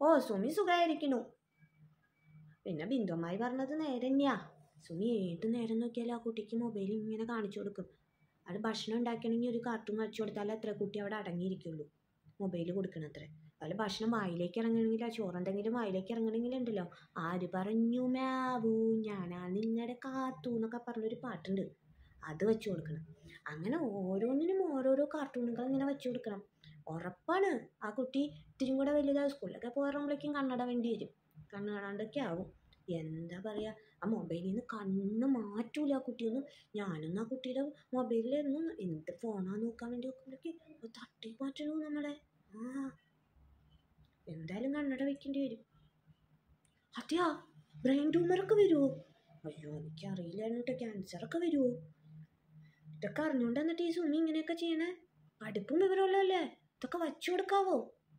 ഓ സുമി സുഖമായിരിക്കണു പിന്നെ ബിന്ദുമ്മായി പറഞ്ഞത് നേരെ തന്നെയാ സുമി ഏത് നേരം നോക്കിയാലും ആ കുട്ടിക്ക് മൊബൈൽ ഇങ്ങനെ കാണിച്ചു കൊടുക്കും അത് ഭക്ഷണം ഉണ്ടാക്കണമെങ്കിൽ ഒരു കാർട്ടൂൺ കളിച്ചു കൊടുത്താലേ അത്ര കുട്ടി അവിടെ അടങ്ങിയിരിക്കുള്ളൂ മൊബൈൽ കൊടുക്കണത്രേ അതുപോലെ ഭക്ഷണം വായിലേക്ക് ഇറങ്ങണമെങ്കിൽ ആ ചോറെന്തെങ്കിലും വായിലേക്ക് ഇറങ്ങണമെങ്കിൽ ഉണ്ടല്ലോ ആര് പറഞ്ഞു മാവൂ ഞാനാ നിങ്ങളുടെ കാത്തു എന്നൊക്കെ പറഞ്ഞൊരു പാട്ടുണ്ട് അത് വെച്ച് കൊടുക്കണം അങ്ങനെ ഓരോന്നിനും ഓരോരോ കാർട്ടൂണുകൾ ഇങ്ങനെ വെച്ച് കൊടുക്കണം ഉറപ്പാണ് ആ കുട്ടി ഇത്തിരി കൂടെ വലുതാവും സ്കൂളിലൊക്കെ പോകാറുമ്പോഴേക്കും കണ്ണട വേണ്ടി വരും കണ്ണ് കാണാണ്ടൊക്കെ ആവും എന്താ പറയുക ആ മൊബൈലിൽ നിന്ന് കണ്ണ് മാറ്റൂല ആ കുട്ടിയൊന്നും ഞാനൊന്നും ആ കുട്ടിയുടെ മൊബൈലിലായിരുന്നു എന്ത് ഫോണാ നോക്കാൻ വേണ്ടി നോക്കുമ്പോഴേക്ക് തട്ടി മാറ്റണു നമ്മളെ ആ എന്തായാലും കണ്ണട വെക്കേണ്ടി വരും അതെയാ ബ്രെയിൻ ട്യൂമറൊക്കെ വരുമോ അയ്യോ എനിക്കറിയില്ലായിരുന്നു കേട്ടോ ക്യാൻസറൊക്കെ വരുമോ ഇതൊക്കെ അറിഞ്ഞുകൊണ്ട് എന്നിട്ട് ഈ സുമി ഇങ്ങനെയൊക്കെ ചെയ്യണേ പഠിപ്പും വിവരമുള്ളതല്ലേ ഇതൊക്കെ വച്ചു കൊടുക്കാവോ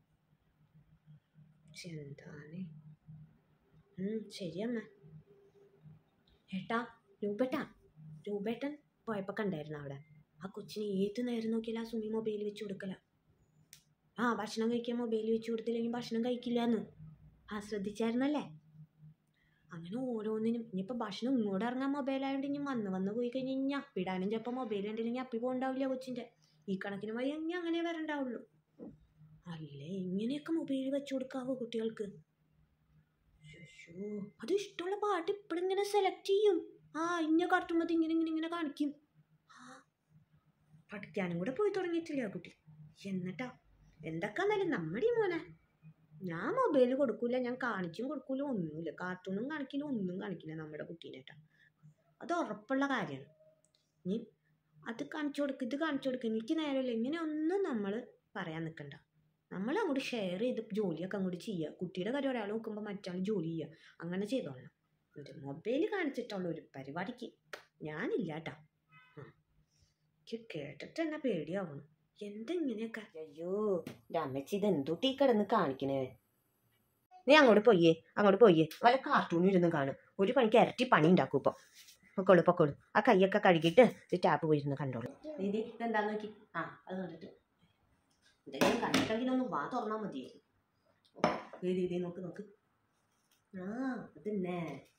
ശ്ശെ, എന്താണ് ഉം, ശരിയമ്മ ഏട്ടാ രൂപേട്ടാ രൂപേട്ടൻ പോയപ്പോൾ കണ്ടായിരുന്നു അവിടെ ആ കൊച്ചിന് ഏത് നേരം നോക്കിയാലും ആ സുമി മൊബൈൽ വെച്ച് കൊടുക്കല ആ ഭക്ഷണം കഴിക്കാൻ മൊബൈൽ വെച്ച് കൊടുത്തില്ലെങ്കിൽ ഭക്ഷണം കഴിക്കില്ല എന്ന് ആ ശ്രദ്ധിച്ചായിരുന്നല്ലേ അങ്ങനെ ഓരോന്നിനും ഇനിയിപ്പോൾ ഭക്ഷണം ഇങ്ങോട്ട് ഇറങ്ങാൻ മൊബൈലായതുകൊണ്ട് ഇനി വന്ന് വന്ന് പോയി കഴിഞ്ഞാൽ ഇനി അപ്പിടാനും ചിലപ്പോൾ മൊബൈൽ കണ്ടില്ലെങ്കിൽ അപ്പി പോകണ്ടാവില്ല കൊച്ചിൻ്റെ ഈ കണക്കിന് വഴി ഇനി അങ്ങനെ വരണ്ടാവുള്ളൂ അല്ലേ ഇങ്ങനെയൊക്കെ മൊബൈൽ വെച്ച് കൊടുക്കാവോ കുട്ടികൾക്ക് ശ്ശോ, അത് ഇഷ്ടമുള്ള പാട്ട് ഇപ്പോഴിങ്ങനെ സെലക്ട് ചെയ്യും ആ ഇന്ന കാർട്ടുമ്പോൾ ഇങ്ങനെ ഇങ്ങനെ ഇങ്ങനെ കാണിക്കും ആ പഠിക്കാനും കൂടെ പോയി തുടങ്ങിയിട്ടില്ല ആ കുട്ടി എന്നിട്ടാ എന്തൊക്കെ എന്നാലും നമ്മുടെ ഈ മോനെ ഞാൻ മൊബൈൽ കൊടുക്കൂല ഞാൻ കാണിച്ചും കൊടുക്കൂല ഒന്നുമില്ല കാർട്ടൂണും കാണിക്കില്ല ഒന്നും കാണിക്കില്ല നമ്മുടെ കുട്ടീനേട്ടാ അത് ഉറപ്പുള്ള കാര്യമാണ് ഇനി അത് കാണിച്ചു കൊടുക്കുക ഇത് കാണിച്ചു കൊടുക്കുക എനിക്ക് നേരമില്ല ഇങ്ങനെ ഒന്നും നമ്മൾ പറയാൻ നിൽക്കണ്ട നമ്മൾ അങ്ങോട്ട് ഷെയർ ചെയ്ത് ജോലിയൊക്കെ അങ്ങോട്ട് ചെയ്യുക കുട്ടിയുടെ കാര്യം ഒരാൾ നോക്കുമ്പോൾ മറ്റാൾ ജോലി ചെയ്യുക അങ്ങനെ ചെയ്തോളണം ഒരു മൊബൈൽ കാണിച്ചിട്ടുള്ള ഒരു പരിപാടിക്ക് ഞാനില്ല കേട്ടാ എനിക്ക് കേട്ടിട്ട് തന്നെ പേടിയാവണം എന്തെങ്ങനെയൊക്കെ അയ്യോ രമച്ചി ഇതെന്തൂട്ടി കിടന്ന് കാണിക്കണേ നീ അങ്ങോട്ട് പോയേ അങ്ങോട്ട് പോയേ വല്ല കാർട്ടൂണിൽ ഇരുന്ന് കാണും ഒരു പണിക്ക് ഇരട്ടി പണി ഉണ്ടാക്കും ഇപ്പോൾ പൊക്കോളൂ പൊക്കോളൂ ആ കൈയൊക്കെ കഴുകിയിട്ട് ഈ ടാപ്പ് പോയിരുന്ന് കണ്ടോളൂ ദീദി ഇതെന്താന്ന് നോക്കി ആ അത് കണ്ടിട്ട് എന്തെങ്കിലും കണ്ടിട്ടെങ്കിൽ ഒന്ന് വാ തുറന്നാൽ മതിയായിരുന്നു ദീദി ദീദി നോക്ക് നോക്ക് ആ അതന്നെ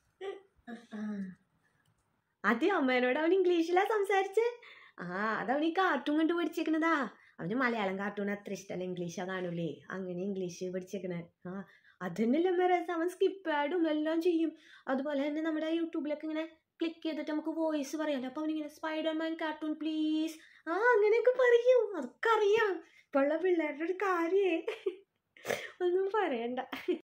അതെ അമ്മേനോട് അവൻ ഇംഗ്ലീഷിലാ സംസാരിച്ചേ ആ അതവൻ ഈ കാർട്ടൂൺ കണ്ട് പഠിച്ചേക്കണതാ അവന് മലയാളം കാർട്ടൂൺ അത്ര ഇഷ്ടമല്ല ഇംഗ്ലീഷാ കാണൂലേ അങ്ങനെ ഇംഗ്ലീഷ് പഠിച്ചേക്കണേ ആ അതന്നെയല്ലേ അമ്മ രസം അവൻ സ്കിപ്പ് പാഡും എല്ലാം ചെയ്യും അതുപോലെ തന്നെ നമ്മുടെ യൂട്യൂബിലൊക്കെ ഇങ്ങനെ ക്ലിക്ക് ചെയ്തിട്ട് നമുക്ക് വോയിസ് പറയാമല്ലോ അപ്പോൾ അവനിങ്ങനെ സ്പൈഡർമാൻ കാർട്ടൂൺ പ്ലീസ് ആ അങ്ങനെയൊക്കെ പറയും അതൊക്കെ അറിയാം ഇപ്പോഴുള്ള പിള്ളേരുടെ ഒരു കാര്യേ ഒന്നും പറയണ്ട